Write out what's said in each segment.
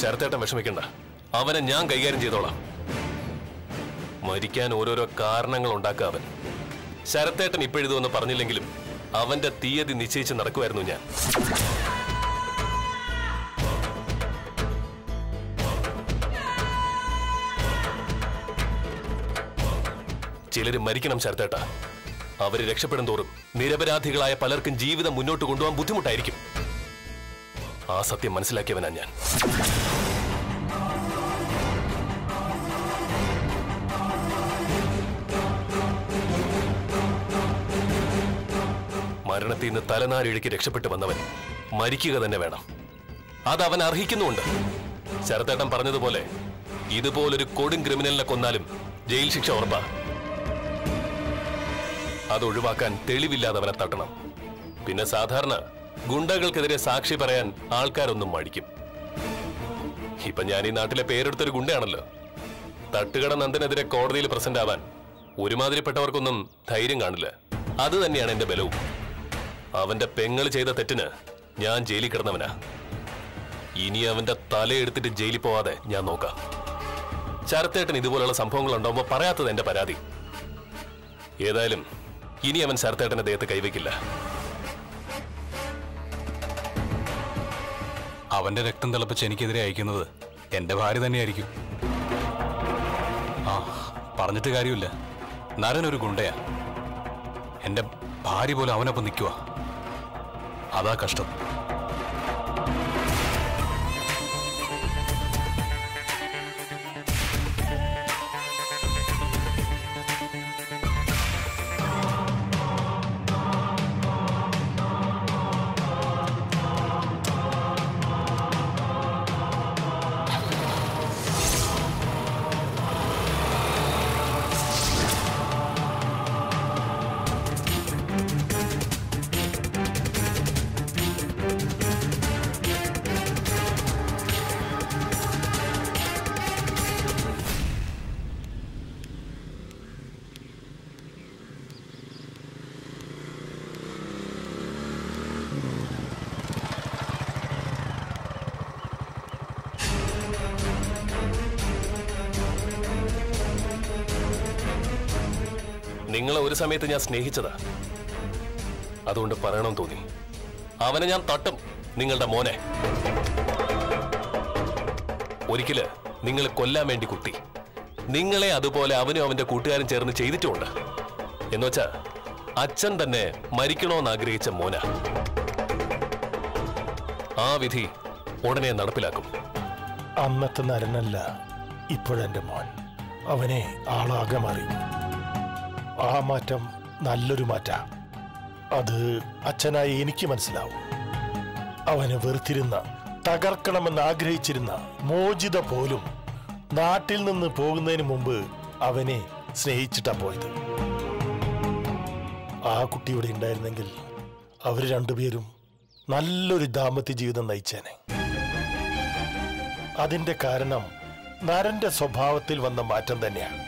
ശരത്തേട്ടൻ വിഷമിക്കണ്ട അവനെ ഞാൻ കൈകാര്യം ചെയ്തോളാം മരിക്കാൻ ഓരോരോ കാരണങ്ങൾ ഉണ്ടാക്കുക അവൻ ശരത്തേട്ടൻ ഇപ്പോഴിതൊന്നും പറഞ്ഞില്ലെങ്കിലും അവന്റെ തീയതി നിശ്ചയിച്ച് നടക്കുമായിരുന്നു ഞാൻ ചിലര് മരിക്കണം ശരത്തേട്ട അവര് രക്ഷപ്പെടും തോറും നിരപരാധികളായ പലർക്കും ജീവിതം മുന്നോട്ട് കൊണ്ടുപോകാൻ ബുദ്ധിമുട്ടായിരിക്കും ആ സത്യം മനസ്സിലാക്കിയവനാ ഞാൻ മരണത്തിൽ നിന്ന് തലനാരിഴയ്ക്ക് രക്ഷപ്പെട്ടു വന്നവൻ മരിക്കുക തന്നെ വേണം അത് അവൻ അർഹിക്കുന്നുമുണ്ട് ശരത്തേട്ടൻ പറഞ്ഞതുപോലെ ഇതുപോലൊരു കൊടും ക്രിമിനലിനെ കൊന്നാലും ജയിൽ ശിക്ഷ ഉറപ്പാ അത് ഒഴിവാക്കാൻ തെളിവില്ലാതെ അവനെ തട്ടണം പിന്നെ സാധാരണ ഗുണ്ടകൾക്കെതിരെ സാക്ഷി പറയാൻ ആൾക്കാരൊന്നും മടിക്കും ഇപ്പൊ ഞാൻ ഈ നാട്ടിലെ പേരെടുത്തൊരു ഗുണ്ടയാണല്ലോ തട്ടുകട നന്ദനെതിരെ കോടതിയിൽ പ്രസന്റ് ആവാൻ ഒരുമാതിരിപ്പെട്ടവർക്കൊന്നും ധൈര്യം കാണില്ല അത് തന്നെയാണ് എന്റെ ബലവും അവന്റെ പെങ്ങൾ ചെയ്ത തെറ്റിന് ഞാൻ ജയിലിൽ കിടന്നവനാ ഇനി അവന്റെ തലയെടുത്തിട്ട് ജയിലിൽ പോവാതെ ഞാൻ നോക്കാം ശരത്തേട്ടൻ ഇതുപോലുള്ള സംഭവങ്ങൾ ഉണ്ടാവുമ്പോൾ പറയാത്തത് എന്റെ പരാതി ഏതായാലും ഇനി അവൻ ശരത്തേട്ടന്റെ ദേഹത്ത് കൈവയ്ക്കില്ല അവന്റെ രക്തം തിളപ്പിച്ച് എനിക്കെതിരെ അയക്കുന്നത് എന്റെ ഭാര്യ തന്നെയായിരിക്കും ആ പറഞ്ഞിട്ട് കാര്യമില്ല നരൻ ഒരു ഗുണ്ടയാ എന്റെ ഭാര്യ പോലും അവനൊപ്പം നിൽക്കുക അതാ കഷ്ടം നിങ്ങളെ ഒരു സമയത്ത് ഞാൻ സ്നേഹിച്ചതാ അതുകൊണ്ട് പറയണം തോന്നി അവനെ ഞാൻ തട്ടും നിങ്ങളുടെ മോനെ ഒരിക്കല് നിങ്ങൾ കൊല്ലാൻ വേണ്ടി കുത്തി നിങ്ങളെ അതുപോലെ അവനും അവന്റെ കൂട്ടുകാരും ചേർന്ന് ചെയ്തിട്ടുമുണ്ട് എന്നുവച്ചാ അച്ഛൻ തന്നെ മരിക്കണോന്ന് ആഗ്രഹിച്ച മോന ആ വിധി ഉടനെ നടപ്പിലാക്കും അന്നത്തെ നരനല്ല ഇപ്പോഴെന്റെ മോൻ അവനെ ആളാകെ മാറി ആ മാറ്റം നല്ലൊരു മാറ്റ അത് അച്ഛനായി എനിക്ക് മനസ്സിലാവും അവന് വെറുത്തിരുന്ന തകർക്കണമെന്ന് ആഗ്രഹിച്ചിരുന്ന മോചിത പോലും നാട്ടിൽ നിന്ന് പോകുന്നതിന് മുമ്പ് അവനെ സ്നേഹിച്ചിട്ടാ പോയത് ആ കുട്ടി ഇവിടെ ഉണ്ടായിരുന്നെങ്കിൽ അവർ രണ്ടുപേരും നല്ലൊരു ദാമ്പത്യ ജീവിതം നയിച്ചേനെ അതിന്റെ കാരണം നരന്റെ സ്വഭാവത്തിൽ വന്ന മാറ്റം തന്നെയാണ്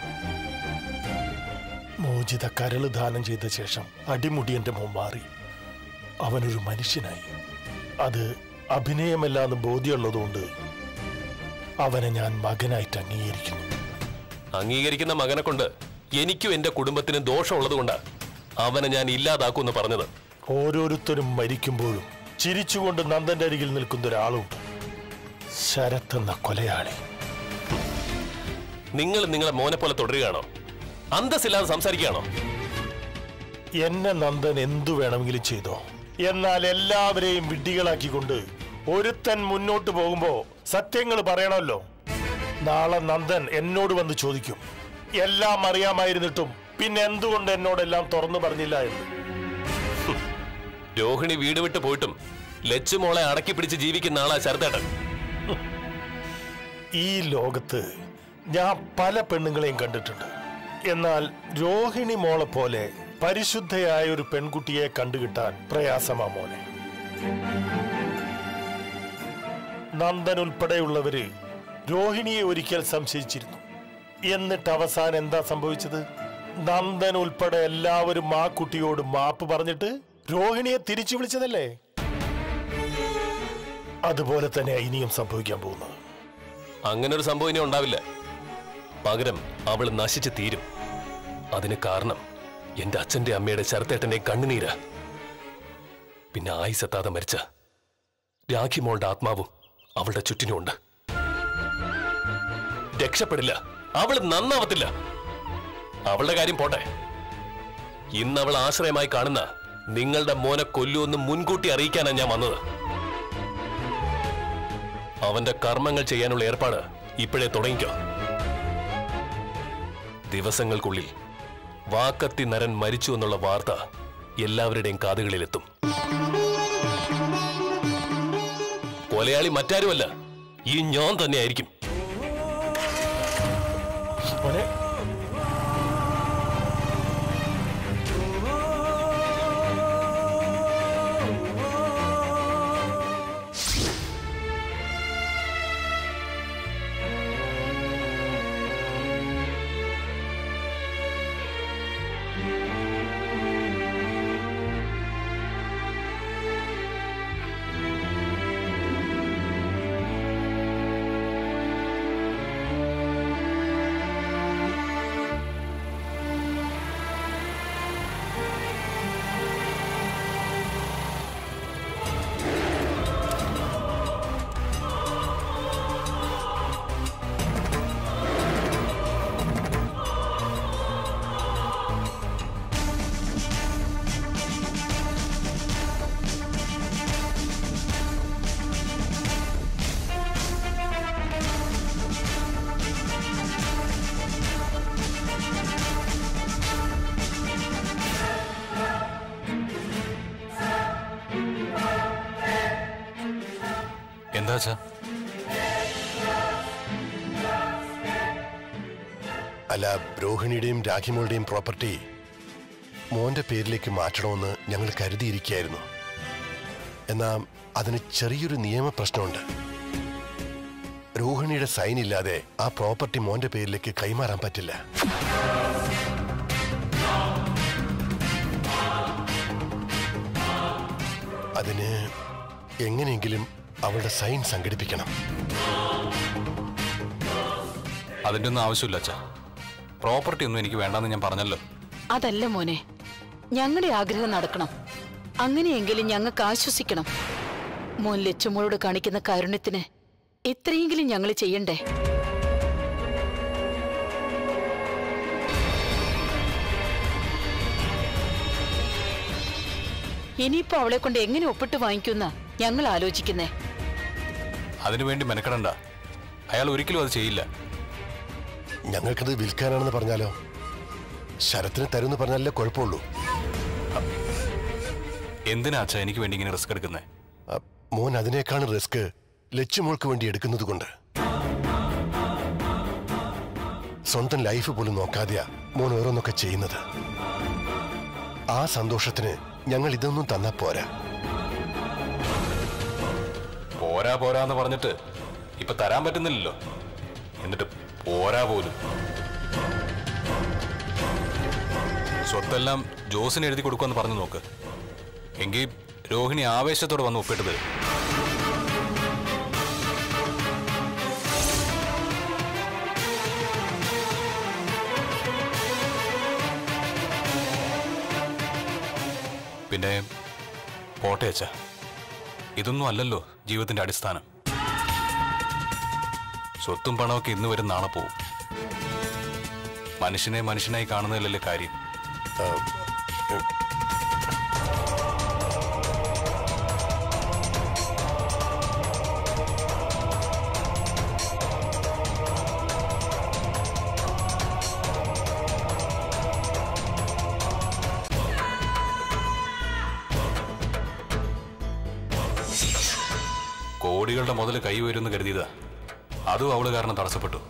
മോചിത കരള് ദാനം ചെയ്ത ശേഷം അടിമുടിയന്റെ മുൻ മാറി അവനൊരു മനുഷ്യനായി അത് അഭിനയമല്ലാന്ന് ബോധ്യമുള്ളതുകൊണ്ട് അവനെ ഞാൻ മകനായിട്ട് അംഗീകരിക്കുന്നു അംഗീകരിക്കുന്ന മകനെ കൊണ്ട് എനിക്കും എന്റെ കുടുംബത്തിനും ദോഷമുള്ളത് കൊണ്ട് അവനെ ഞാൻ ഇല്ലാതാക്കുമെന്ന് പറഞ്ഞത് ഓരോരുത്തരും മരിക്കുമ്പോഴും ചിരിച്ചുകൊണ്ട് നന്ദന്റെ അരികിൽ നിൽക്കുന്ന ഒരാളുണ്ട് ശരത് എന്ന കൊലയാളി നിങ്ങൾ നിങ്ങളെ മോനെ പോലെ തുടരുകയാണോ അന്തസ്സില്ലാതെ സംസാരിക്കുകയാണോ എന്നെ നന്ദൻ എന്തു വേണമെങ്കിലും ചെയ്തോ എന്നാൽ എല്ലാവരെയും വിഡ്ഢികളാക്കിക്കൊണ്ട് ഒരുത്തൻ മുന്നോട്ട് പോകുമ്പോ സത്യങ്ങൾ പറയണമല്ലോ നാളെ നന്ദൻ എന്നോട് വന്ന് ചോദിക്കും എല്ലാം അറിയാമായിരുന്നിട്ടും പിന്നെ എന്തുകൊണ്ട് എന്നോടെല്ലാം തുറന്നു പറഞ്ഞില്ല എന്ന് രോഹിണി വീട് വിട്ട് പോയിട്ടും ലച്ചുമോളെ അടക്കി പിടിച്ച് ജീവിക്കുന്ന ആളാ ശരത്തേട്ടൻ ഈ ലോകത്ത് ഞാൻ പല പെണ്ണുങ്ങളെയും കണ്ടിട്ടുണ്ട് എന്നാൽ രോഹിണി മോളെ പോലെ പരിശുദ്ധയായ ഒരു പെൺകുട്ടിയെ കണ്ടുകിട്ടാൻ പ്രയാസമാ മോനെ നന്ദൻ ഉൾപ്പെടെയുള്ളവര് രോഹിണിയെ ഒരിക്കൽ സംശയിച്ചിരുന്നു എന്നിട്ട് അവസാനം എന്താ സംഭവിച്ചത് നന്ദൻ ഉൾപ്പെടെ എല്ലാവരും ആ കുട്ടിയോട് മാപ്പ് പറഞ്ഞിട്ട് രോഹിണിയെ തിരിച്ചു വിളിച്ചതല്ലേ അതുപോലെ തന്നെ ഇനിയും സംഭവിക്കാൻ പോകുന്നത് അങ്ങനെ ഒരു സംഭവം ഇനി ഉണ്ടാവില്ല പകരം അവൾ നശിച്ചു തീരും അതിന് കാരണം എന്റെ അച്ഛന്റെ അമ്മയുടെ ശരത്തേട്ടന്റെ കണ്ണുനീര് പിന്നെ ആയുസെത്താതെ മരിച്ച രാഖി മോളുടെ ആത്മാവും അവളുടെ ചുറ്റിനുമുണ്ട് രക്ഷപ്പെടില്ല അവൾ നന്നാവത്തില്ല അവളുടെ കാര്യം പോട്ടെ ഇന്ന് അവൾ ആശ്രയമായി കാണുന്ന നിങ്ങളുടെ മോനെ കൊല്ലുമെന്ന് മുൻകൂട്ടി അറിയിക്കാനാണ് ഞാൻ വന്നത് അവന്റെ കർമ്മങ്ങൾ ചെയ്യാനുള്ള ഏർപ്പാട് ഇപ്പോഴേ തുടങ്ങിക്കോ ദിവസങ്ങൾക്കുള്ളിൽ വാക്കത്തി നരൻ മരിച്ചു എന്നുള്ള വാർത്ത എല്ലാവരുടെയും കാതുകളിലെത്തും കൊലയാളി മറ്റാരുമല്ല ഈ ഞാൻ തന്നെയായിരിക്കും മോനെ എന്താ അച്ഛാ അല്ല രോഹിണിയുടെയും രാഖിമോളുടെയും പ്രോപ്പർട്ടി മോന്റെ പേരിലേക്ക് മാറ്റണമെന്ന് ഞങ്ങൾ കരുതിയിരിക്കുകയായിരുന്നു എന്നാ അതിന് ചെറിയൊരു നിയമ പ്രശ്നമുണ്ട് രോഹിണിയുടെ സൈൻ ഇല്ലാതെ ആ പ്രോപ്പർട്ടി മോന്റെ പേരിലേക്ക് കൈമാറാൻ പറ്റില്ല അതിന് എങ്ങനെയെങ്കിലും അവളുടെ സൈൻ സംഘടിപ്പിക്കണം അതിൻ്റെ ഒന്നും ആവശ്യമില്ല അച്ഛാ പ്രോപ്പർട്ടി ഒന്നും എനിക്ക് വേണ്ടെന്ന് ഞാൻ പറഞ്ഞല്ലോ അതല്ല മോനെ ഞങ്ങളുടെ ആഗ്രഹം നടക്കണം അങ്ങനെയെങ്കിലും ഞങ്ങൾക്ക് ആശ്വസിക്കണം മോൻ ലച്ചുമോളോട് കാണിക്കുന്ന കാരുണ്യത്തിന് ഇത്രയെങ്കിലും ഞങ്ങൾ ചെയ്യണ്ടേ ഇനിയിപ്പോ അവളെ കൊണ്ട് എങ്ങനെ ഒപ്പിട്ട് വാങ്ങിക്കുന്ന ഞങ്ങൾ ആലോചിക്കുന്നേ അതിനുവേണ്ടി മെനക്കെടണ്ട അയാൾ ഒരിക്കലും അത് ചെയ്യില്ല ഞങ്ങൾക്കത് വിൽക്കാനാണെന്ന് പറഞ്ഞാലോ ശരത്തിന് തരുമെന്ന് പറഞ്ഞാലേ കുഴപ്പമുള്ളൂ എന്തിനാ അച്ഛാ എനിക്ക് വേണ്ടി ഇങ്ങനെ റിസ്ക് എടുക്കുന്നത് ആ, മോൻ അതിനേക്കാണ് റിസ്ക് ലച്ചുമോൾക്ക് വേണ്ടി എടുക്കുന്നത് കൊണ്ട് സ്വന്തം ലൈഫ് പോലും നോക്കാതെയാ മോൻ ഓരോന്നൊക്കെ ചെയ്യുന്നത് ആ സന്തോഷത്തിന് ഞങ്ങൾ ഇതൊന്നും തന്നാ പോരാ പോരാ പോരാ എന്ന് പറഞ്ഞിട്ട് ഇപ്പൊ തരാൻ പറ്റുന്നില്ലല്ലോ എന്നിട്ട് പോരാ പോലും സ്വത്തെല്ലാം ജോസിന് എഴുതി കൊടുക്കുമെന്ന് പറഞ്ഞു നോക്ക് എങ്കിൽ രോഹിണി ആവേശത്തോടെ വന്ന് ഒപ്പിട്ട് തരും പിന്നെ പോട്ടെ അച്ഛാ ഇതൊന്നും അല്ലല്ലോ ജീവിതത്തിന്റെ അടിസ്ഥാനം സ്വത്തും പണമൊക്കെ ഇന്ന് വരും നാളെ പോവും മനുഷ്യനെ മനുഷ്യനായി കാണുന്നതിലല്ലേ കാര്യം കോടികളുടെ മുതൽ കൈ വരുമെന്ന് കരുതിയതാ അതും അവള് കാരണം തടസ്സപ്പെട്ടു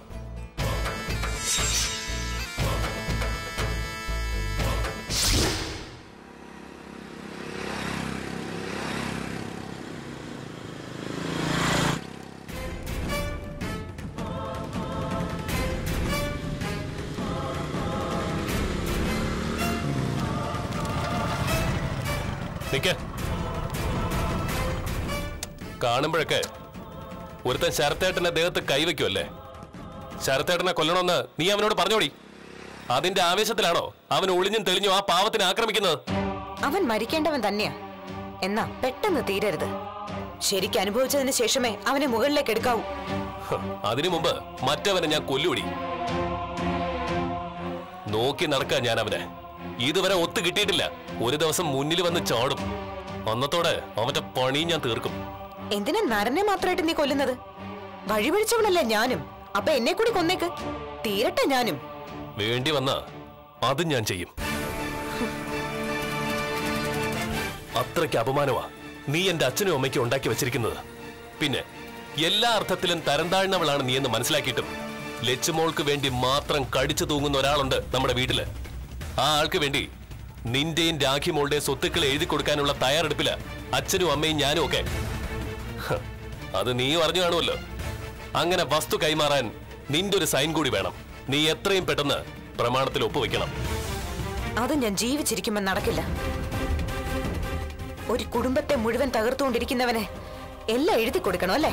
നിക്ക കാണുമ്പോഴൊക്കെ ഒരുത്തൻ ശരത്തേട്ടന്റെ ദേഹത്ത് കൈവയ്ക്കുമല്ലേ ശരത്തേട്ടനെ കൊല്ലണമെന്ന് നീ അവനോട് പറഞ്ഞോടി അതിന്റെ ആവേശത്തിലാണോ അവൻ ഒളിഞ്ഞും തെളിഞ്ഞും ആ പാവത്തിനെ ആക്രമിക്കുന്നത് അവൻ മരിക്കേണ്ടവൻ തന്നെയാ എന്നാ പെട്ടെന്ന് തീരരുത് ശരിക്ക് അനുഭവിച്ചതിന് ശേഷമേ അവനെ മുകളിലേക്ക് എടുക്കാവൂ ഹ്, അതിനു മുമ്പ് മറ്റവനെ ഞാൻ കൊല്ലുപിടി നോക്കി നടക്കാൻ ഞാൻ അവനെ ഇതുവരെ ഒത്തു കിട്ടിയിട്ടില്ല ഒരു ദിവസം മുന്നിൽ വന്ന് ചാടും അന്നത്തോടെ അവന്റെ പണി ഞാൻ തീർക്കും എന്തിനാ നരനെ മാത്രമായിട്ട് നീ കൊല്ലുന്നത് വഴിപിടിച്ചവളല്ലേ ഞാനും അപ്പൊ എന്നെ കൂടി കൊന്നേക്ക് തീരട്ടെ ഞാനും വേണ്ടി വന്ന അതും ഞാൻ ചെയ്യും അത്രയ്ക്ക് അപമാനമാ നീ എന്റെ അച്ഛനും അമ്മയ്ക്കും ഉണ്ടാക്കി വെച്ചിരിക്കുന്നത് പിന്നെ എല്ലാ അർത്ഥത്തിലും തരം താഴ്ന്നവളാണ് നീ എന്ന് മനസ്സിലാക്കിയിട്ടും ലച്ചുമോൾക്ക് വേണ്ടി മാത്രം കടിച്ചു തൂങ്ങുന്ന ഒരാളുണ്ട് നമ്മുടെ വീട്ടില് ആ ആൾക്ക് വേണ്ടി നിന്റെയും രാഖി മോളുടെയും സ്വത്തുക്കൾ എഴുതി കൊടുക്കാനുള്ള തയ്യാറെടുപ്പില്ല അച്ഛനും അമ്മയും ഞാനും ഒക്കെ ഹ, അത് നീ അറിഞ്ഞു കാണുമല്ലോ അങ്ങനെ വസ്തു കൈമാറാൻ നിന്റെ ഒരു സൈൻ കൂടി വേണം നീ എത്രയും പെട്ടെന്ന് പ്രമാണത്തിൽ ഒപ്പുവെക്കണം അത് ഞാൻ ജീവിച്ചിരിക്കുമ്പോൾ നടക്കില്ല ഒരു കുടുംബത്തെ മുഴുവൻ തകർത്തുകൊണ്ടിരിക്കുന്നവനെ എല്ലാം എഴുതി കൊടുക്കണം അല്ലേ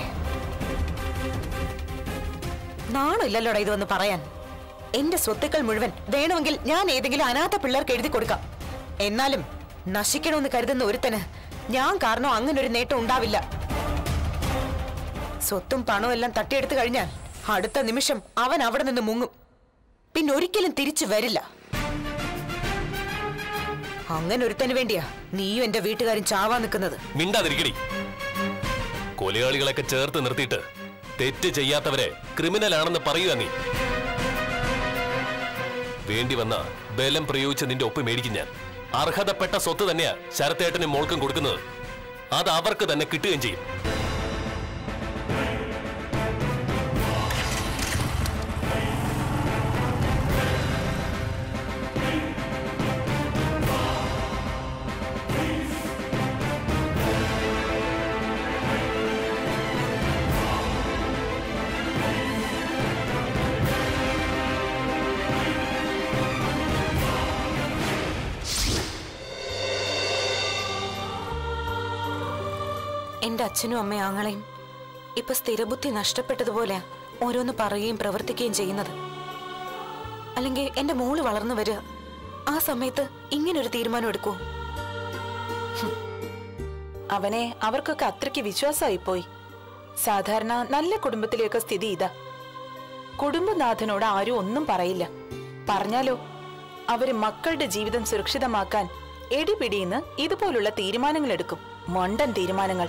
നാണില്ലല്ലോടാ ഇതൊന്ന് പറയാൻ എന്റെ സ്വത്തുക്കൾ മുഴുവൻ വേണമെങ്കിൽ ഞാൻ ഏതെങ്കിലും അനാഥ പിള്ളേർക്ക് എഴുതി കൊടുക്കാം എന്നാലും നശിക്കണമെന്ന് കരുതുന്ന ഒരുത്തന് ഞാൻ കാരണം അങ്ങനെ ഒരു നേട്ടം ഉണ്ടാവില്ല സ്വത്തും പണവും എല്ലാം തട്ടിയെടുത്തു കഴിഞ്ഞാൽ അടുത്ത നിമിഷം അവൻ അവിടെ നിന്ന് മുങ്ങും പിന്നെ ഒരിക്കലും തിരിച്ചു വരില്ല അങ്ങനെ ഒരുത്തന് വേണ്ടിയാ നീയും എന്റെ വീട്ടുകാരും ചാവാൻ നിൽക്കുന്നത് മിണ്ടാതിരിക്കടി കൊലയാളികളൊക്കെ ചേർത്ത് നിർത്തിയിട്ട് തെറ്റ് ചെയ്യാത്തവരെ ക്രിമിനൽ ആണെന്ന് പറയുക നീ വേണ്ടി വന്ന ബലം പ്രയോഗിച്ച് നിന്റെ ഒപ്പ് മേടിക്കും ഞാൻ അർഹതപ്പെട്ട സ്വത്ത് തന്നെയാ ശരത്തേട്ടനും മോൾക്കും കൊടുക്കുന്നത് അത് അവർക്ക് തന്നെ കിട്ടുകയും ചെയ്യും എന്റെ അച്ഛനും അമ്മയും ആങ്ങളെയും ഇപ്പൊ സ്ഥിരബുദ്ധി നഷ്ടപ്പെട്ടതുപോലെ ഓരോന്ന് പറയുകയും പ്രവർത്തിക്കുകയും ചെയ്യുന്നത് അല്ലെങ്കിൽ എന്റെ മോള് വളർന്നു വരിക ആ സമയത്ത് ഇങ്ങനൊരു തീരുമാനം എടുക്കുമോ അവനെ അവർക്കൊക്കെ അത്രയ്ക്ക് വിശ്വാസമായി പോയി സാധാരണ നല്ല കുടുംബത്തിലെയൊക്കെ സ്ഥിതി ഇതാ കുടുംബനാഥനോട് ആരും ഒന്നും പറയില്ല പറഞ്ഞാലോ അവര് മക്കളുടെ ജീവിതം സുരക്ഷിതമാക്കാൻ എടിപിടിയിന്ന് ഇതുപോലുള്ള തീരുമാനങ്ങൾ എടുക്കും മണ്ടൻ തീരുമാനങ്ങൾ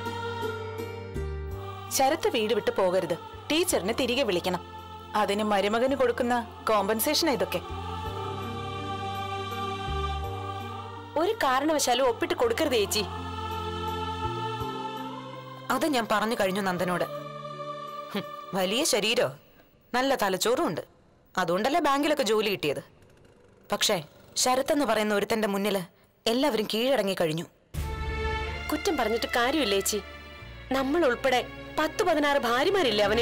ശരത്ത് വീട് വിട്ടു പോകരുത് ടീച്ചറിനെ തിരികെ വിളിക്കണം അതിന് മരുമകന് കൊടുക്കുന്ന കോമ്പൻസേഷൻ ഇതൊക്കെ ഒരു കാരണവശാലും ഒപ്പിട്ട് കൊടുക്കരുത് ചേച്ചി അത് ഞാൻ പറഞ്ഞു കഴിഞ്ഞു നന്ദനോട് ഹും, വലിയ ശരീരോ നല്ല തലച്ചോറും ഉണ്ട് അതുകൊണ്ടല്ലേ ബാങ്കിലൊക്കെ ജോലി കിട്ടിയത് പക്ഷേ ശരത്ത് എന്ന് പറയുന്ന ഒരുത്തന്റെ മുന്നിൽ എല്ലാവരും കീഴടങ്ങി കഴിഞ്ഞു കുറ്റം പറഞ്ഞിട്ട് കാര്യമില്ല ചേച്ചി നമ്മൾ ഉൾപ്പെടെ പത്ത് പതിനാറ് ഭാര്യമാരില്ലേ അവന്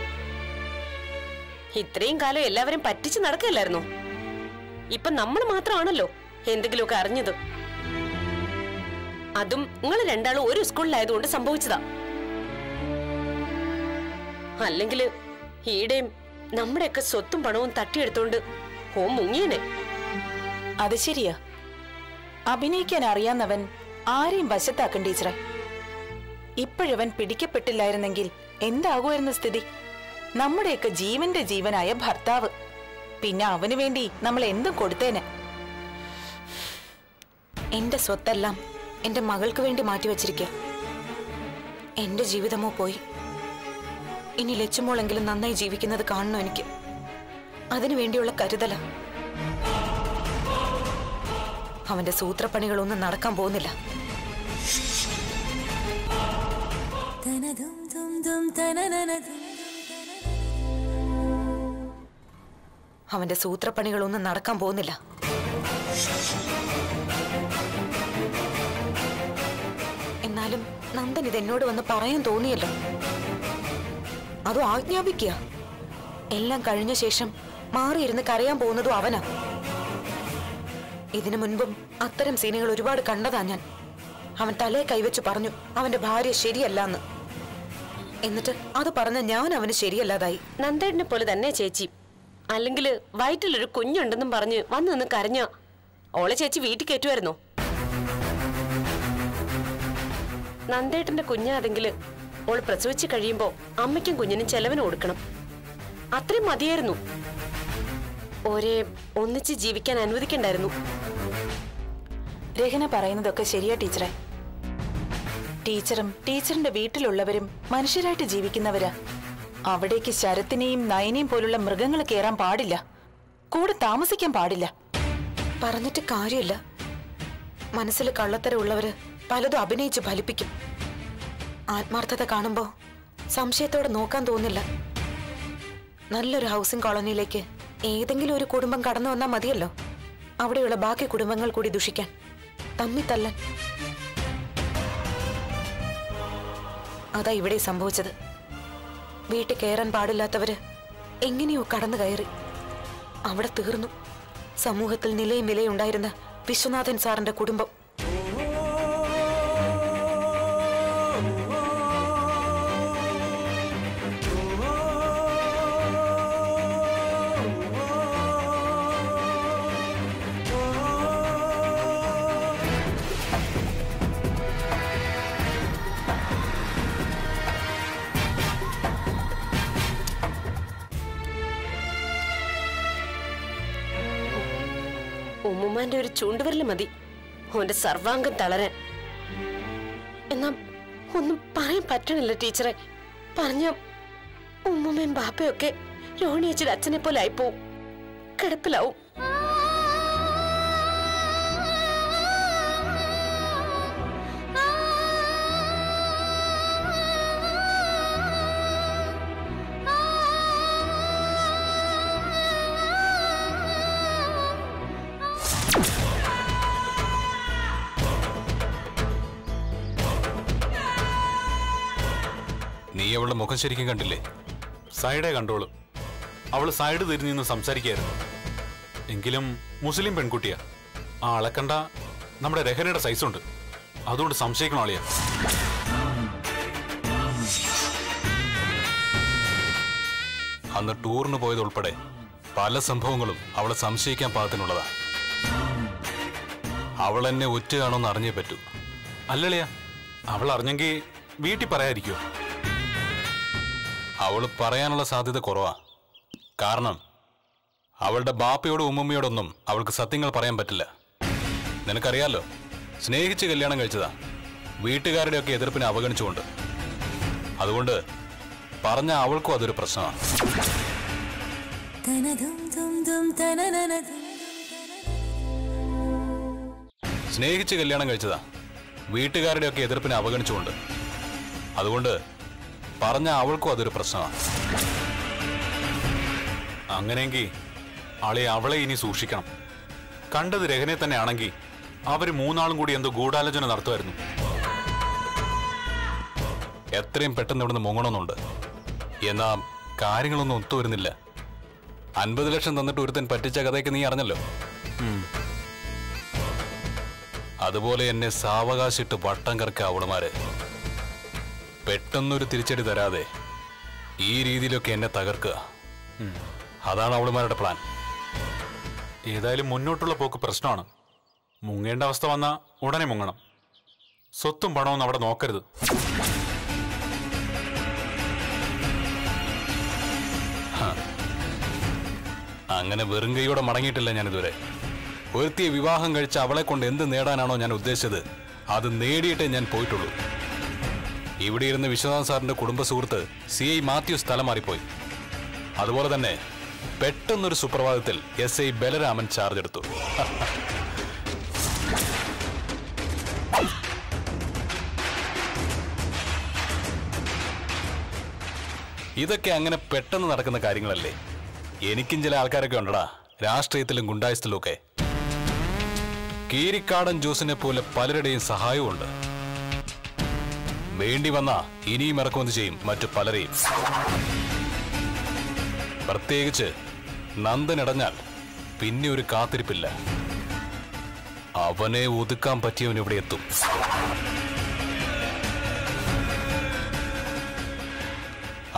ഇത്രയും കാലം എല്ലാവരും പറ്റിച്ച് നടക്കല്ലായിരുന്നോ ഇപ്പൊ നമ്മൾ മാത്രമാണല്ലോ എന്തെങ്കിലുമൊക്കെ അറിഞ്ഞത് അതും നിങ്ങൾ രണ്ടാളും ഒരു സ്കൂളിലായതുകൊണ്ട് സംഭവിച്ചതാ അല്ലെങ്കിൽ ഈടെയും നമ്മുടെയൊക്കെ സ്വത്തും പണവും തട്ടിയെടുത്തോണ്ട് ഓ മുങ്ങിയനെ അത് ശരിയാ അഭിനയിക്കാൻ അറിയാവുന്നവൻ ആരെയും വശത്താക്കും ടീച്ചറെ ഇപ്പോഴവൻ പിടിക്കപ്പെട്ടില്ലായിരുന്നെങ്കിൽ എന്താകുമായിരുന്നു സ്ഥിതി നമ്മുടെയൊക്കെ ജീവന്റെ ജീവനായ ഭർത്താവ് പിന്നെ അവന് വേണ്ടി നമ്മൾ എന്തും കൊടുത്തേനെ എന്റെ സ്വത്തെല്ലാം എന്റെ മകൾക്ക് വേണ്ടി മാറ്റിവെച്ചിരിക്കുക എന്റെ ജീവിതമോ പോയി ഇനി ലച്ചുമോളെങ്കിലും നന്നായി ജീവിക്കുന്നത് കാണണം എനിക്ക് അതിനു വേണ്ടിയുള്ള കരുതല അവന്റെ സൂത്രപ്പണികളൊന്നും നടക്കാൻ പോകുന്നില്ല അവന്റെ സൂത്രപ്പണികളൊന്നും നടക്കാൻ പോകുന്നില്ല എന്നാലും നന്ദൻ ഇത് എന്നോട് വന്ന് പറയാൻ തോന്നിയല്ലോ അതും ആജ്ഞാപിക്കുക എല്ലാം കഴിഞ്ഞ ശേഷം മാറിയിരുന്ന് കരയാൻ പോകുന്നതും അവനാ ഇതിനു മുൻപും അത്തരം സീനുകൾ ഒരുപാട് കണ്ടതാ ഞാൻ അവൻ തലയെ കൈവച്ച് പറഞ്ഞു അവന്റെ ഭാര്യ ശരിയല്ല എന്ന് എന്നിട്ട് അത് പറഞ്ഞ ഞാൻ അവന് ശരിയല്ലാതായി നന്ദേട്ടനെ പോലെ തന്നെ ചേച്ചി അല്ലെങ്കിൽ വയറ്റിലൊരു കുഞ്ഞുണ്ടെന്നും പറഞ്ഞ് വന്ന് നിന്ന് കരഞ്ഞ ഓളെ ചേച്ചി വീട്ടിൽ കയറ്റുമായിരുന്നോ നന്ദേട്ടന്റെ കുഞ്ഞാതെങ്കിൽ ഓള് പ്രസവിച്ച് കഴിയുമ്പോ അമ്മയ്ക്കും കുഞ്ഞിനും ചെലവിന് കൊടുക്കണം അത്രയും മതിയായിരുന്നു ഒരേ ഒന്നിച്ച് ജീവിക്കാൻ അനുവദിക്കണ്ടായിരുന്നു രഹന പറയുന്നതൊക്കെ ശരിയാ ടീച്ചറെ ടീച്ചറും ടീച്ചറിന്റെ വീട്ടിലുള്ളവരും മനുഷ്യരായിട്ട് ജീവിക്കുന്നവരാ അവിടേക്ക് ശരത്തിനെയും നയനെയും പോലുള്ള മൃഗങ്ങൾ കയറാൻ പാടില്ല കൂടെ താമസിക്കാൻ പാടില്ല പറഞ്ഞിട്ട് കാര്യമില്ല മനസ്സിൽ കള്ളത്തരമുള്ളവര് പലതും അഭിനയിച്ച് ഫലിപ്പിക്കും ആത്മാർത്ഥത കാണുമ്പോ സംശയത്തോടെ നോക്കാൻ തോന്നില്ല നല്ലൊരു ഹൗസിംഗ് കോളനിയിലേക്ക് ഏതെങ്കിലും ഒരു കുടുംബം കടന്നു വന്നാൽ മതിയല്ലോ അവിടെയുള്ള ബാക്കി കുടുംബങ്ങൾ കൂടി ദുഷിക്കാൻ തമ്മിത്തല്ലൻ അതാ ഇവിടെ സംഭവിച്ചത് വീട്ടിൽ കയറാൻ പാടില്ലാത്തവര് എങ്ങനെയോ കടന്നു കയറി അവിടെ തീർന്നു സമൂഹത്തിൽ നിലയും വിലയും ഉണ്ടായിരുന്ന വിശ്വനാഥൻ സാറിന്റെ കുടുംബം ഉമ്മുമ്മാന്റെ ഒരു ചൂണ്ടുവിരല് മതി ഓന്റെ സർവാംഗം തളരാൻ എന്നാ ഒന്നും പറയാൻ പറ്റണില്ല ടീച്ചറെ പറഞ്ഞ ഉമ്മുമ്മയും ബാപ്പയൊക്കെ രോണിയച്ചിയുടെ അച്ഛനെ പോലെ ആയിപ്പോവും കിടപ്പിലാവും നീ അവളുടെ മുഖം ശരിക്കും കണ്ടില്ലേ സൈഡേ കണ്ടോളൂ അവള് സൈഡ് തിരിഞ്ഞു നിന്ന് സംസാരിക്കായിരുന്നു എങ്കിലും മുസ്ലിം പെൺകുട്ടിയാ ആ ആളെ കണ്ട നമ്മുടെ രഹനയുടെ സൈസുണ്ട് അതുകൊണ്ട് സംശയിക്കണം ആളിയാ അന്ന് ടൂറിന് പോയതുൾപ്പെടെ പല സംഭവങ്ങളും അവളെ സംശയിക്കാൻ പാകത്തിനുള്ളതാ അവൾ എന്നെ ഒറ്റയാണോന്ന് അറിഞ്ഞേ പറ്റൂ അല്ലളിയാ അവൾ അറിഞ്ഞെങ്കിൽ വീട്ടിൽ പറയാതിരിക്കോ അവൾ പറയാനുള്ള സാധ്യത കുറവാ കാരണം അവളുടെ ബാപ്പയോടും ഉമ്മമ്മയോടൊന്നും അവൾക്ക് സത്യങ്ങൾ പറയാൻ പറ്റില്ല നിനക്കറിയാലോ സ്നേഹിച്ച് കല്യാണം കഴിച്ചതാ വീട്ടുകാരുടെയൊക്കെ എതിർപ്പിനെ അവഗണിച്ചുകൊണ്ട് അതുകൊണ്ട് പറഞ്ഞ അവൾക്കും അതൊരു പ്രശ്നമാണ് സ്നേഹിച്ച് കല്യാണം കഴിച്ചതാ വീട്ടുകാരുടെയൊക്കെ എതിർപ്പിനെ അവഗണിച്ചുകൊണ്ട് അതുകൊണ്ട് പറഞ്ഞ അവൾക്കും അതൊരു പ്രശ്നമാണ് അങ്ങനെയെങ്കിൽ ആളെ അവളെ ഇനി സൂക്ഷിക്കണം കണ്ടത് രഹനെ തന്നെ ആണെങ്കിൽ അവര് മൂന്നാളും കൂടി എന്തോ ഗൂഢാലോചന നടത്തുമായിരുന്നു എത്രയും പെട്ടെന്ന് ഇവിടുന്ന് മുങ്ങണമെന്നുണ്ട് എന്നാ കാര്യങ്ങളൊന്നും ഒത്തുവരുന്നില്ല അൻപത് ലക്ഷം തന്നിട്ട് ഒരുത്തൻ പറ്റിച്ച കഥയൊക്കെ നീ അറിഞ്ഞല്ലോ അതുപോലെ എന്നെ സാവകാശിട്ട് വട്ടം കറക്ക അവളുമാര് പെട്ടെന്നൊരു തിരിച്ചടി തരാതെ ഈ രീതിയിലൊക്കെ എന്നെ തകർക്കുക അതാണ് അവളുമാരുടെ പ്ലാൻ ഏതായാലും മുന്നോട്ടുള്ള പോക്ക് പ്രശ്നമാണ് മുങ്ങേണ്ട അവസ്ഥ വന്നാൽ ഉടനെ മുങ്ങണം സ്വത്തും പണവും അവിടെ നോക്കരുത് അങ്ങനെ വെറും കൈയോടെ മടങ്ങിയിട്ടില്ല ഞാൻ ഇതുവരെ ഒരുത്തിയെ വിവാഹം കഴിച്ച അവളെ കൊണ്ട് എന്ത് നേടാനാണോ ഞാൻ ഉദ്ദേശിച്ചത് അത് നേടിയിട്ടേ ഞാൻ പോയിട്ടുള്ളൂ ഇവിടെ ഇരുന്ന് വിശ്വനാഥ് സാറിന്റെ കുടുംബ സുഹൃത്ത് സി ഐ മാത്യു സ്ഥലം മാറിപ്പോയി അതുപോലെ തന്നെ പെട്ടെന്നൊരു സുപ്രഭാതത്തിൽ എസ് ഐ ബലരാമൻ ചാർജ് എടുത്തു ഇതൊക്കെ അങ്ങനെ പെട്ടെന്ന് നടക്കുന്ന കാര്യങ്ങളല്ലേ എനിക്കും ചില ആൾക്കാരൊക്കെ ഉണ്ടടാ രാഷ്ട്രീയത്തിലും ഗുണ്ടായസത്തിലും ഒക്കെ കീരിക്കാടൻ ജോസിനെ പോലെ പലരുടെയും സഹായവുമുണ്ട് വേണ്ടി വന്നാ ഇനിയും ഇറക്കുമെന്ന് ചെയ്യും മറ്റു പലരെയും പ്രത്യേകിച്ച് നന്ദനിടഞ്ഞാൽ പിന്നെ ഒരു കാത്തിരിപ്പില്ല അവനെ ഒതുക്കാൻ പറ്റിയവൻ ഇവിടെ എത്തും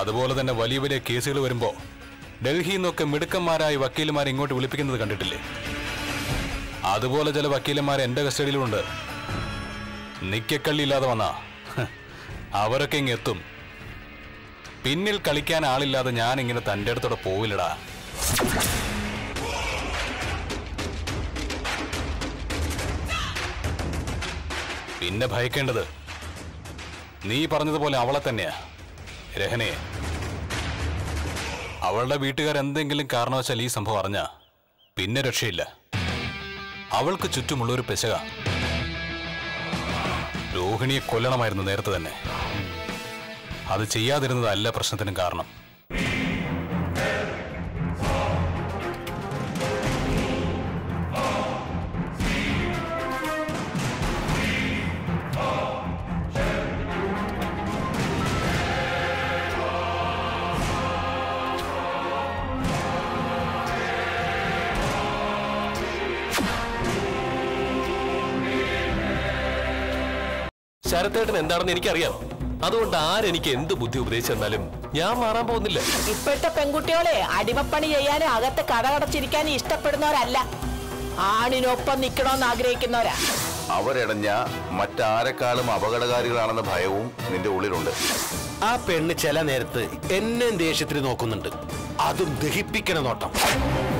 അതുപോലെ തന്നെ വലിയ വലിയ കേസുകൾ വരുമ്പോ ഡൽഹിയിൽ നിന്നൊക്കെ മിടുക്കന്മാരായ വക്കീലന്മാരെ ഇങ്ങോട്ട് വിളിപ്പിക്കുന്നത് കണ്ടിട്ടില്ലേ അതുപോലെ ചില വക്കീലന്മാർ എന്റെ കസ്റ്റഡിയിലുണ്ട് നിക്കക്കള്ളിയില്ലാതെ വന്നാ ഹ്, അവരൊക്കെ ഇങ്ങ് എത്തും പിന്നിൽ കളിക്കാൻ ആളില്ലാതെ ഞാൻ ഇങ്ങനെ തന്റെ അടുത്തോടെ പോവില്ലടാ പിന്നെ ഭയക്കേണ്ടത് നീ പറഞ്ഞതുപോലെ അവളെ തന്നെയാ രഹനയെ അവളുടെ വീട്ടുകാർ എന്തെങ്കിലും കാരണവശാൽ ഈ സംഭവം അറിഞ്ഞ പിന്നെ രക്ഷയില്ല അവൾക്ക് ചുറ്റുമുള്ള ഒരു പെശക രോഹിണിയെ കൊല്ലണമായിരുന്നു നേരത്തെ തന്നെ അത് ചെയ്യാതിരുന്നതല്ല പ്രശ്നത്തിനും കാരണം ശരത്തേട്ടൻ എന്താണെന്ന് എനിക്കറിയാം അതുകൊണ്ട് ആരെനിക്ക് എന്ത് ബുദ്ധി ഉപദേശിച്ചു തന്നാലും ഞാൻ മാറാൻ പോകുന്നില്ല ഇപ്പോഴത്തെ പെൺകുട്ടികളെ അടിമപ്പണി ചെയ്യാനും അകത്ത് കടകടച്ചിരിക്കാനും ഇഷ്ടപ്പെടുന്നവരല്ല ആണിനൊപ്പം നിൽക്കണമെന്ന് ആഗ്രഹിക്കുന്നവരാ അവരടഞ്ഞ മറ്റാരെക്കാളും അപകടകാരികളാണെന്ന ഭയവും നിന്റെ ഉള്ളിലുണ്ട് ആ പെണ്ണ് ചില നേരത്ത് എന്നെ ദേഷ്യത്തിന് നോക്കുന്നുണ്ട് അതും ദഹിപ്പിക്കണ നോട്ടം